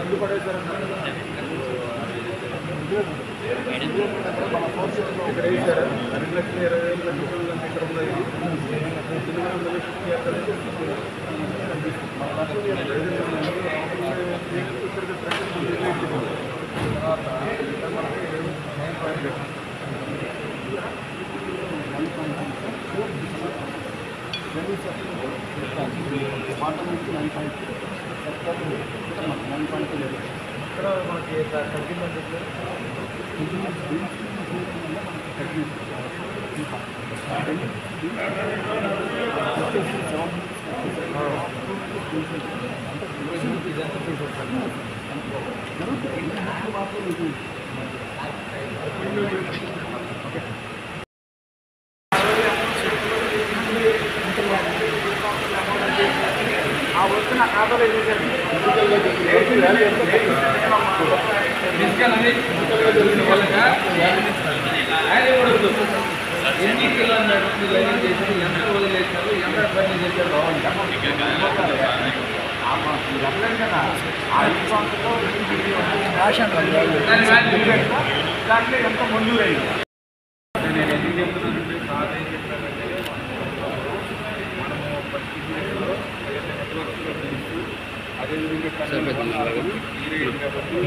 నేను ఎందుకు చెప్తున్నానంటే సార్ ఏం చెప్పారంటే మనము పర్టికులర్లో నెట్వర్క్స్లో తెలుసు అదేవిధంగా కన్ను ఈరేజ్ కాబట్టి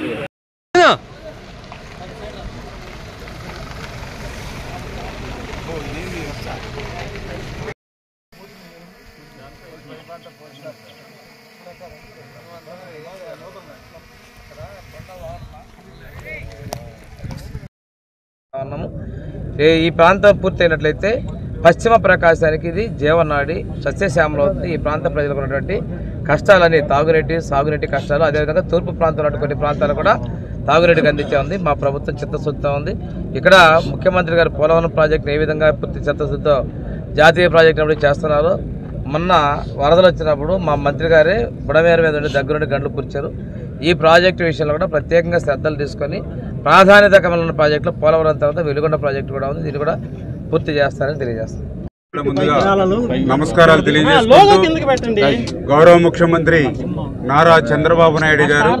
ఉన్నాము ఈ- ఈ ప్రాంతం పూర్తయినట్లయితే పశ్చిమ ప్రకాశానికి ఇది జీవనాడి సస్యశ్యామలం అవుతుంది ఈ ప్రాంత ప్రజలకు ఉన్నటువంటి కష్టాలని తాగునీటి సాగునీటి కష్టాలు అదేవిధంగా తూర్పు ప్రాంతంలో ఉన్నటువంటి కొన్ని ప్రాంతాలు కూడా తాగునీటికి అందించే ఉంది మా ప్రభుత్వం చిత్తశుద్ధితో ఉంది ఇక్కడ ముఖ్యమంత్రి గారు పోలవరం ప్రాజెక్టును ఏ విధంగా పూర్తి చిత్తశుద్ధితో జాతీయ ప్రాజెక్టు అభివృద్ధి చేస్తున్నారు మొన్న వరదలు వచ్చినప్పుడు మా మంత్రి గారే బుడమేర మీద ఉండి దగ్గరుండి గంటలు కూర్చారు ఈ ప్రాజెక్టు విషయంలో కూడా ప్రత్యేకంగా శ్రద్ధలు తీసుకొని ప్రాధాన్యత ఉన్న ప్రాజెక్టులో పోలవరం తర్వాత వెలుగొండ ప్రాజెక్టు కూడా ఉంది దీన్ని కూడా పూర్తి చేస్తారని తెలియజేస్తాను ముందుగా నమస్కారాలు తెలియజేసుకుంటూ గౌరవ ముఖ్యమంత్రి నారా చంద్రబాబు నాయుడు గారు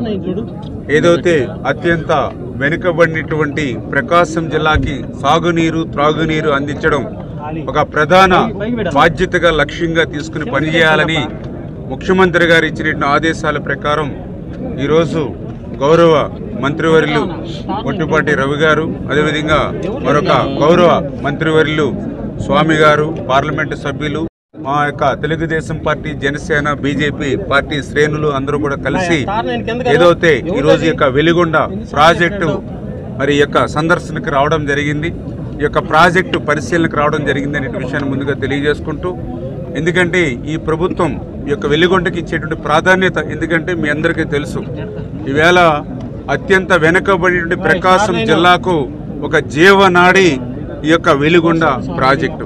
ఏదైతే అత్యంత వెనుకబడినటువంటి ప్రకాశం జిల్లాకి సాగునీరు త్రాగునీరు అందించడం ఒక ప్రధాన బాధ్యతగా లక్ష్యంగా తీసుకుని పనిచేయాలని ముఖ్యమంత్రి గారు ఇచ్చిన ఆదేశాల ప్రకారం ఈరోజు గౌరవ మంత్రివర్యులు ఒట్టిపాటి రవి గారు అదేవిధంగా మరొక గౌరవ మంత్రివర్యులు స్వామి గారు పార్లమెంటు సభ్యులు మా యొక్క Telugu Desam party Janasena BJP party శ్రేణులు అందరూ కూడా కలిసి ఏదైతే ఈ రోజు యొక్క వెలిగొండ ప్రాజెక్టు మరి ఈ యొక్క సందర్శనకు రావడం జరిగింది ఈ యొక్క ప్రాజెక్టు పరిశీలనకు రావడం జరిగింది అనే విషయాన్ని ముందుగా తెలియజేసుకుంటూ ఎందుకంటే ఈ ప్రభుత్వం ఈ యొక్క వెలిగొండకి ఇచ్చేటువంటి ప్రాధాన్యత ఎందుకంటే మీ అందరికీ తెలుసు ఈవేళ అత్యంత వెనుకబడినటువంటి ప్రకాశం జిల్లాకు ఒక జీవనాడి ఈ యొక్క వెలిగొండ ప్రాజెక్టు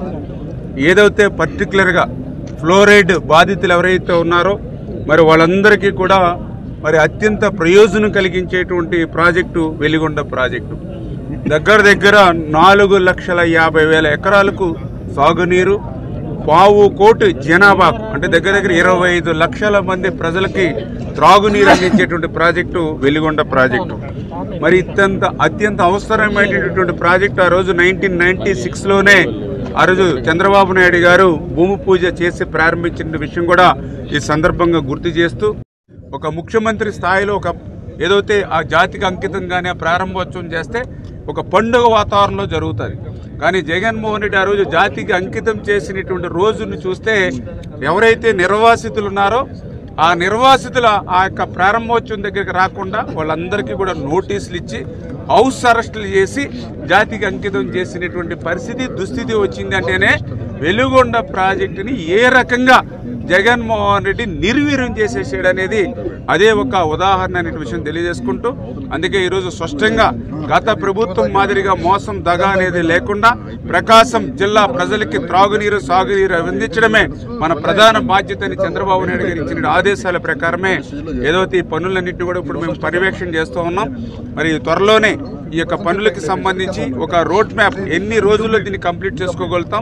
ఏదైతే పర్టికులర్గా ఫ్లోరైడ్ బాధితులు ఎవరైతే ఉన్నారో మరి వాళ్ళందరికీ కూడా మరి అత్యంత ప్రయోజనం కలిగించేటువంటి ప్రాజెక్టు వెలిగొండ ప్రాజెక్టు దగ్గర దగ్గర నాలుగు లక్షల యాభై వేల ఎకరాలకు సాగునీరు పావు కోటి జనాభాకు అంటే దగ్గర దగ్గర ఇరవై ఐదు లక్షల మంది ప్రజలకి త్రాగునీరు అందించేటువంటి ప్రాజెక్టు వెలిగొండ ప్రాజెక్టు మరి అత్యంత అత్యంత అవసరమైనటువంటి ప్రాజెక్టు ఆ రోజు నైన్టీన్ నైన్టీ సిక్స్లోనే ఆ రోజు చంద్రబాబు నాయుడు గారు భూమి పూజ చేసి ప్రారంభించిన విషయం కూడా ఈ సందర్భంగా గుర్తు చేస్తూ ఒక ముఖ్యమంత్రి స్థాయిలో ఒక ఏదైతే ఆ జాతికి అంకితంగానే ప్రారంభోత్సవం చేస్తే ఒక పండుగ వాతావరణంలో జరుగుతుంది కానీ జగన్మోహన్ రెడ్డి ఆ రోజు జాతికి అంకితం చేసినటువంటి రోజును చూస్తే ఎవరైతే నిర్వాసితులు ఉన్నారో ఆ నిర్వాసితుల ఆ యొక్క ప్రారంభోత్సవం దగ్గరికి రాకుండా వాళ్ళందరికీ కూడా నోటీసులు ఇచ్చి హౌస్ అరెస్టులు చేసి జాతికి అంకితం చేసినటువంటి పరిస్థితి దుస్థితి వచ్చింది అంటేనే వెలుగొండ ప్రాజెక్టుని ఏ రకంగా జగన్మోహన్ రెడ్డి నిర్వీర్యం చేసేసాడు అనేది అదే ఒక ఉదాహరణ అనే విషయం తెలియజేసుకుంటూ అందుకే ఈరోజు స్పష్టంగా గత ప్రభుత్వం మాదిరిగా మోసం దగ అనేది లేకుండా ప్రకాశం జిల్లా ప్రజలకి త్రాగునీరు సాగునీరు అందించడమే మన ప్రధాన బాధ్యతని చంద్రబాబు నాయుడు గారు ఇచ్చిన ఆదేశాల ప్రకారమే ఏదైతే ఈ పనులన్నింటినీ కూడా ఇప్పుడు మేము పర్యవేక్షణ చేస్తూ ఉన్నాం మరి త్వరలోనే ఈ యొక్క పనులకి సంబంధించి ఒక రోడ్ మ్యాప్ ఎన్ని రోజుల్లో దీన్ని కంప్లీట్ చేసుకోగలుగుతాం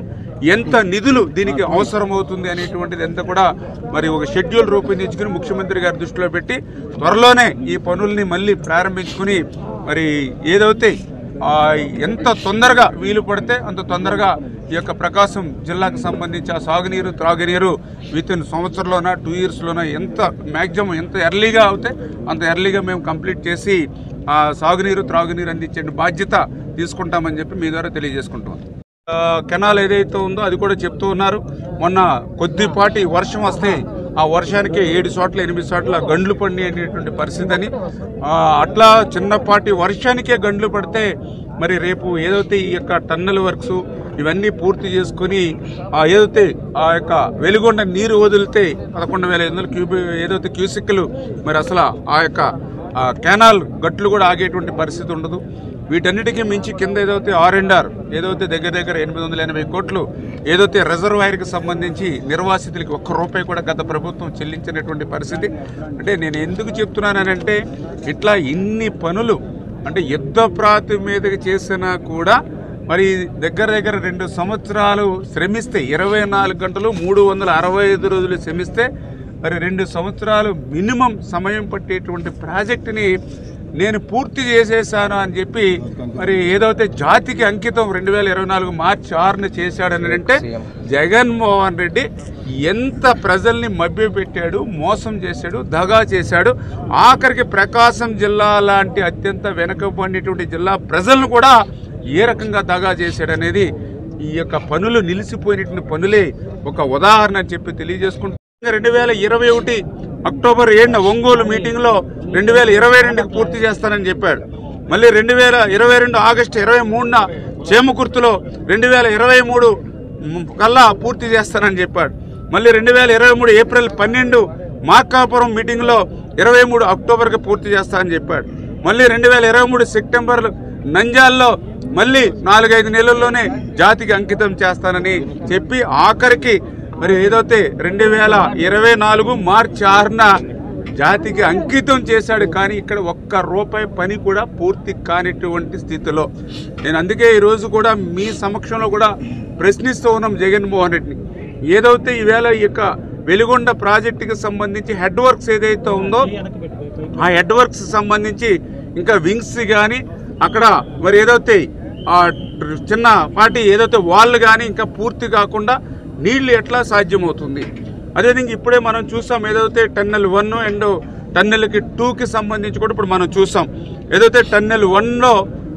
ఎంత నిధులు దీనికి అవసరమవుతుంది అనేటువంటిది ఎంత కూడా మరి ఒక షెడ్యూల్ రూపొందించుకుని ముఖ్యమంత్రి గారి దృష్టిలో పెట్టి త్వరలోనే ఈ పనుల్ని మళ్ళీ ప్రారంభించుకుని మరి ఏదైతే ఆ, ఎంత తొందరగా వీలు పడితే అంత తొందరగా ఈ యొక్క ప్రకాశం జిల్లాకు సంబంధించి ఆ సాగునీరు త్రాగునీరు విత్ ఇన్ సంవత్సరంలోన టూ ఇయర్స్లోన ఎంత మ్యాక్సిమం ఎంత ఎర్లీగా అవుతే అంత ఎర్లీగా మేము కంప్లీట్ చేసి ఆ సాగునీరు త్రాగునీరు అందించే బాధ్యత తీసుకుంటామని చెప్పి మీ ద్వారా తెలియజేసుకుంటాం ఆ, కెనాల్ ఏదైతే ఉందో అది కూడా చెప్తూ ఉన్నారు మొన్న కొద్దిపాటి వర్షం వస్తే ఆ వర్షానికి ఏడు చోట్ల ఎనిమిది చోట్ల గండ్లు పడి అనేటువంటి పరిస్థితి అని ఆ, అట్లా చిన్నపాటి వర్షానికే గండ్లు పడితే మరి రేపు ఏదైతే ఈ యొక్క టన్నల్ వర్క్స్ ఇవన్నీ పూర్తి చేసుకుని ఆ ఏదైతే ఆ యొక్క వెలుగొండ నీరు వదిలితే పదకొండు వేల ఐదు వందల క్యూబి ఏదైతే క్యూసిక్లు మరి అసలు ఆ యొక్క ఆ కెనాల్ గట్లు కూడా ఆగేటువంటి పరిస్థితి ఉండదు వీటన్నిటికీ మించి కింద ఏదైతే ఆర్ అండ్ ఆర్ ఏదైతే దగ్గర దగ్గర ఎనిమిది వందల ఎనభై కోట్లు ఏదైతే రిజర్వాయర్కి సంబంధించి నిర్వాసితులకి ఒక్క రూపాయి కూడా గత ప్రభుత్వం చెల్లించినటువంటి పరిస్థితి అంటే నేను ఎందుకు చెప్తున్నానంటే ఇట్లా ఇన్ని పనులు అంటే యుద్ధ ప్రాతి మీదకి చేసినా కూడా మరి దగ్గర దగ్గర రెండు సంవత్సరాలు శ్రమిస్తే ఇరవై నాలుగు గంటలు మూడు వందల అరవై ఐదు రోజులు శ్రమిస్తే మరి రెండు సంవత్సరాలు మినిమం సమయం పట్టేటువంటి ప్రాజెక్టుని నేను పూర్తి చేసేసాను అని చెప్పి మరి ఏదైతే జాతికి అంకితం రెండు వేల ఇరవై నాలుగు మార్చి ఆరున చేశాడని అంటే జగన్మోహన్ రెడ్డి ఎంత ప్రజల్ని మభ్యపెట్టాడు మోసం చేశాడు దగా చేశాడు ఆఖరికి ప్రకాశం జిల్లా లాంటి అత్యంత వెనుకబడినటువంటి జిల్లా ప్రజలను కూడా ఏ రకంగా దగా చేశాడనేది ఈ యొక్క పనులు నిలిచిపోయినటువంటి పనులే ఒక ఉదాహరణ అని చెప్పి తెలియజేసుకుంటూ రెండు వేల ఇరవై ఒకటి అక్టోబర్ ఏడున ఒంగోలు మీటింగ్లో రెండు వేల ఇరవై రెండుకి పూర్తి చేస్తానని చెప్పాడు మళ్ళీ రెండు వేల ఇరవై రెండు ఆగస్టు ఇరవై మూడున చేమకుర్తిలో రెండు వేల ఇరవై మూడు కల్లా పూర్తి చేస్తానని చెప్పాడు మళ్ళీ రెండు వేల ఇరవై మూడు ఏప్రిల్ పన్నెండు మార్కాపురం మీటింగ్లో ఇరవై మూడు అక్టోబర్కి పూర్తి చేస్తానని చెప్పాడు మళ్ళీ రెండు వేల ఇరవై మూడు సెప్టెంబర్ నంజాల్లో మళ్ళీ నాలుగైదు నెలల్లోనే జాతికి అంకితం చేస్తానని చెప్పి ఆఖరికి మరి ఏదైతే రెండు వేల ఇరవై నాలుగు మార్చి ఆరున జాతికి అంకితం చేశాడు కానీ ఇక్కడ ఒక్క రూపాయి పని కూడా పూర్తి కానిటువంటి స్థితిలో నేను అందుకే ఈరోజు కూడా మీ సమక్షంలో కూడా ప్రశ్నిస్తూ ఉన్నాం జగన్మోహన్ రెడ్డిని ఏదైతే ఈవేళ ఈ యొక్క వెలుగొండ ప్రాజెక్టుకి సంబంధించి హెడ్ వర్క్స్ ఏదైతే ఉందో ఆ హెడ్ వర్క్స్ సంబంధించి ఇంకా వింగ్స్ కానీ అక్కడ మరి ఏదైతే ఆ చిన్న పాటి ఏదైతే వాళ్ళు కానీ ఇంకా పూర్తి కాకుండా నీళ్లు ఎట్లా సాధ్యమవుతుంది అదేవిధంగా ఇప్పుడే మనం చూసాం ఏదైతే టన్నెల్ వన్ అండ్ టన్నెల్కి టూకి సంబంధించి కూడా ఇప్పుడు మనం చూసాం ఏదైతే టన్నెల్ వన్లో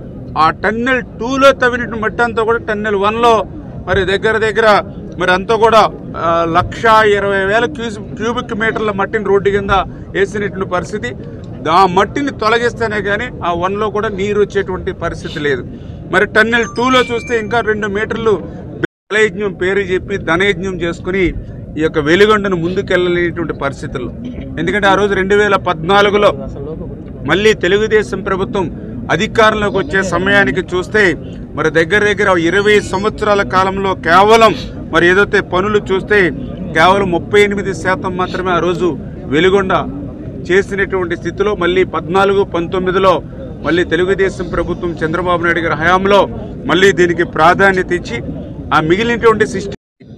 ఆ టన్నెల్ టూలో తవ్వినటువంటి మట్టి అంతా కూడా టన్నెల్ వన్లో మరి దగ్గర దగ్గర మరి అంతా కూడా ఆ, లక్ష ఇరవై వేల క్యూస్ క్యూబిక్ మీటర్ల మట్టిని రోడ్డు కింద వేసినటువంటి పరిస్థితి ఆ మట్టిని తొలగిస్తేనే కానీ ఆ వన్లో కూడా నీరు వచ్చేటువంటి పరిస్థితి లేదు మరి టన్నెల్ టూలో చూస్తే ఇంకా రెండు మీటర్లు జలయజ్ఞం పేరు చెప్పి ధనయజ్ఞం చేసుకుని ఈ యొక్క వెలుగొండను ముందుకెళ్ళలేటువంటి పరిస్థితుల్లో ఎందుకంటే ఆ రోజు రెండు వేల పద్నాలుగులో మళ్ళీ తెలుగుదేశం ప్రభుత్వం అధికారంలోకి వచ్చే సమయానికి చూస్తే మరి దగ్గర దగ్గర ఇరవై సంవత్సరాల కాలంలో కేవలం మరి ఏదైతే పనులు చూస్తే కేవలం ముప్పై ఎనిమిది శాతం మాత్రమే ఆ రోజు వెలుగొండ చేసినటువంటి స్థితిలో మళ్ళీ పద్నాలుగు పంతొమ్మిదిలో మళ్ళీ తెలుగుదేశం ప్రభుత్వం చంద్రబాబు నాయుడు గారి హయాంలో మళ్ళీ దీనికి ప్రాధాన్యత ఇచ్చి ఆ మిగిలినటువంటి సిస్టమ్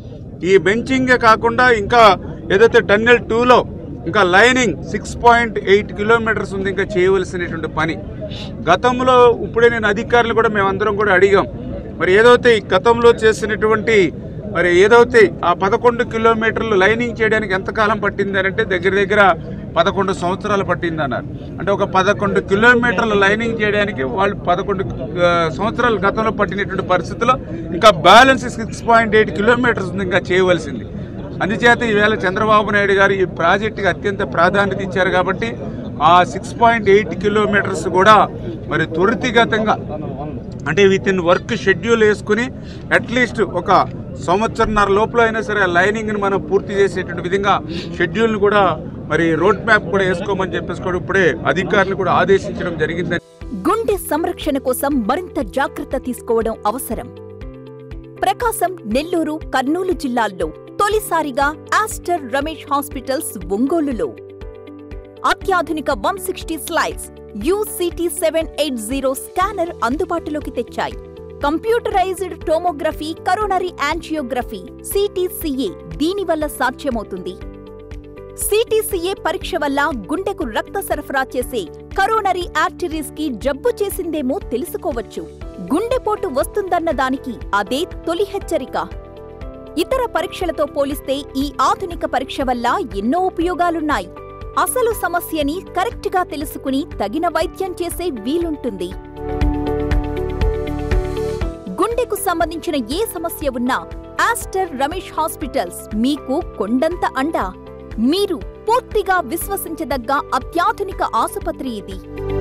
ఈ బెంచింగే కాకుండా ఇంకా ఏదైతే టన్నెల్ టూలో ఇంకా lining six point eight kilometres ఉంది ఇంకా చేయవలసినటువంటి పని గతంలో ఇప్పుడే నేను అధికారులు కూడా మేమందరం కూడా అడిగాం మరి ఏదైతే ఈ గతంలో చేసినటువంటి మరి ఏదైతే ఆ పదకొండు కిలోమీటర్లు లైనింగ్ చేయడానికి ఎంతకాలం పట్టింది అని అంటే దగ్గర దగ్గర పదకొండు సంవత్సరాలు పట్టింది అన్నారు అంటే ఒక పదకొండు కిలోమీటర్ల లైనింగ్ చేయడానికి వాళ్ళు పదకొండు ఆ, సంవత్సరాలు గతంలో పట్టినటువంటి పరిస్థితిలో ఇంకా balance six point eight kilometres ఉంది ఇంకా చేయవలసింది అందుచేత ఈవేళ చంద్రబాబు నాయుడు గారు ఈ ప్రాజెక్టుకి అత్యంత ప్రాధాన్యత ఇచ్చారు కాబట్టి ఆ సిక్స్ పాయింట్ ఎయిట్ కిలోమీటర్స్ కూడా మరి త్వరితగతంగా అంటే విత్ ఇన్ వర్క్ షెడ్యూల్ వేసుకుని అట్లీస్ట్ ఒక సంవత్సరన్నర లోపల అయినా సరే ఆ లైనింగ్ని మనం పూర్తి చేసేటువంటి విధంగా షెడ్యూల్ని కూడా మరి రోడ్ మ్యాప్ కూడా వేసుకోమని చెప్పేసి కూడా ఇప్పుడే అధికారులు కూడా ఆదేశించడం జరిగిందని గుండె సంరక్షణ కోసం మరింత జాగ్రత్త తీసుకోవడం అవసరం ప్రకాశం నెల్లూరు కర్నూలు జిల్లాల్లో తొలిసారిగా ఆస్టర్ రమేష్ హాస్పిటల్స్ ఒంగోలులో అత్యాధునిక one sixty slides UCT seven eight zero scanner అందుబాటులోకి తెచ్చాయి computerised tomography coronary angiography CTCA దీనివల్ల సాధ్యమవుతుంది సిటీసీఏ పరీక్ష వల్ల గుండెకు రక్త సరఫరా చేసే కరోనరీ ఆర్టరీస్ కి జబ్బు చేసిందేమో తెలుసుకోవచ్చు గుండెపోటు వస్తుందన్న దానికి అదే తొలి హెచ్చరిక ఇతర పరీక్షలతో పోలిస్తే ఈ ఆధునిక పరీక్ష వల్ల ఎన్నో ఉపయోగాలున్నాయి అసలు సమస్యని కరెక్ట్గా తెలుసుకుని తగిన వైద్యం చేసే వీలుంటుంది గుండెకు సంబంధించిన ఏ సమస్య ఉన్నా ఆస్టర్ రమేష్ హాస్పిటల్స్ మీకు కొండంత అండ మీరు పూర్తిగా విశ్వసించదగ్గ అత్యాధునిక ఆసుపత్రి ఇది